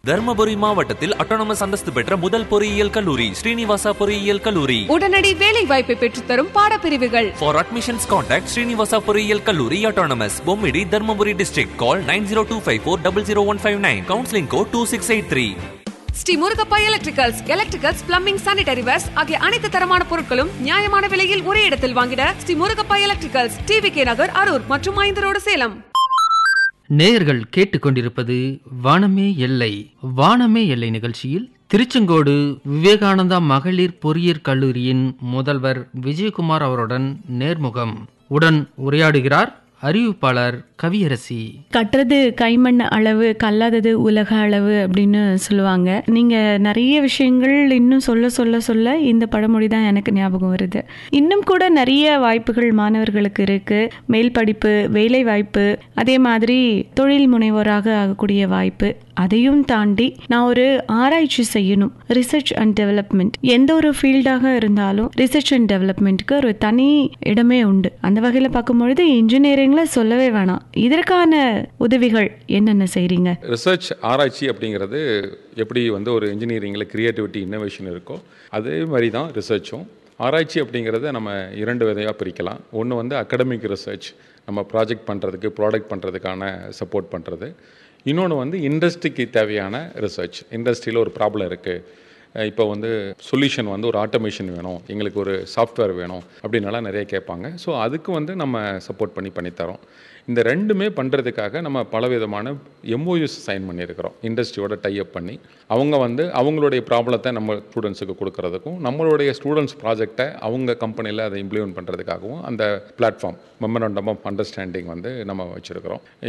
தர்மபுரி மாவட்டத்தில் அட்டானமஸ் அந்தஸ்து பெற்ற முதல் பொறியியல் கல்லூரி ஸ்ரீனிவாசா பொறியியல் கல்லூரி உடனடி வேலை வாய்ப்பை பெற்றுத்தரும் பாடப்பிரிவுகள் ஃபார் அட்மிஷன்ஸ் கான்டாக்ட் ஸ்ரீனிவாசா பொறியியல் கல்லூரி autonomous Bommidi Dharmapuri district call nine zero two five four double zero one five nine counselling code two six eight three Sri Murugappa electricals electricals plumbing sanitary wares ஆகிய அனைத்து தரமான பொருட்களும் நியாயமான விலையில் ஒரே இடத்தில் வாங்கிட Sri Murugappa electricals T V K Nagar Arur மற்றும் ஐந்து ரோடு சேலம் நேயர்கள் கேட்டுக்கொண்டிருப்பது வானமே எல்லை வானமே எல்லை நிகழ்ச்சியில் திருச்செங்கோடு விவேகானந்தா மகளிர் பொறியியற் கல்லூரியின் முதல்வர் விஜயகுமார் அவருடன் நேர்முகம் உடன் உரையாடுகிறார் அறிவிப்பாளர் கவியரசி கட்டுறது கைமண் அளவு கல்லாதது உலக அளவு அப்படின்னு சொல்லுவாங்க நீங்க நிறைய விஷயங்கள் இன்னும் சொல்ல சொல்ல சொல்ல இந்த பழமொழி தான் எனக்கு ஞாபகம் வருது இன்னும் கூட நிறைய வாய்ப்புகள் மாணவர்களுக்கு இருக்கு மேல் படிப்பு வேலை வாய்ப்பு அதே மாதிரி தொழில் முனைவோராக ஆகக்கூடிய வாய்ப்பு அதையும் தாண்டி நான் ஒரு ஆராய்ச்சி செய்யணும் ரிசர்ச் அண்ட் டெவலப்மெண்ட் எந்த ஒரு ஃபீல்டாக இருந்தாலும் ரிசர்ச் அண்ட் டெவலப்மெண்ட்டுக்கு ஒரு தனி இடமே உண்டு அந்த வகையில் பார்க்கும்பொழுது இன்ஜினியரிங்கில் சொல்லவே வேணாம் இதற்கான உதவிகள் என்னென்ன செய்கிறீங்க ரிசர்ச் ஆராய்ச்சி அப்படிங்கிறது எப்படி வந்து ஒரு இன்ஜினியரிங்கில் க்ரியேட்டிவிட்டி இன்னோவேஷன் இருக்கோ அதே மாதிரி தான் ரிசர்ச்சும் ஆராய்ச்சி அப்படிங்கிறத நம்ம இரண்டு விதையாக பிரிக்கலாம் ஒன்று வந்து அகடமிக் ரிசர்ச் நம்ம ப்ராஜெக்ட் பண்ணுறதுக்கு ப்ராடக்ட் பண்ணுறதுக்கான சப்போர்ட் பண்ணுறது இன்னொன்று வந்து இண்டஸ்ட்ரிக்கு தேவையான ரிசர்ச் இண்டஸ்ட்ரியில் ஒரு ப்ராப்ளம் இருக்குது இப்போ வந்து சொல்யூஷன் வந்து ஒரு ஆட்டோமேஷன் வேணும் எங்களுக்கு ஒரு சாஃப்ட்வேர் வேணும் அப்படின்னலாம் நிறைய கேட்பாங்க ஸோ அதுக்கு வந்து நம்ம சப்போர்ட் பண்ணி பண்ணித்தரோம் இந்த ரெண்டுமே பண்ணுறதுக்காக நம்ம பலவிதமான எம்ஓயூஸ் சைன் பண்ணியிருக்கிறோம் இண்டஸ்ட்ரியோட டைப் பண்ணி அவங்க வந்து அவங்களுடைய ப்ராப்ளத்தை நம்ம ஸ்டூடெண்ட்ஸுக்கு கொடுக்கறதுக்கும் நம்மளுடைய ஸ்டூடெண்ட்ஸ் ப்ராஜெக்டை அவங்க கம்பெனியில் அதை இம்ப்ளிமெண்ட் பண்ணுறதுக்காகவும் அந்த பிளாட்ஃபார்ம் மெமரண்டம் ஆஃப் அண்டர்ஸ்டாண்டிங் வந்து நம்ம வச்சுருக்கிறோம்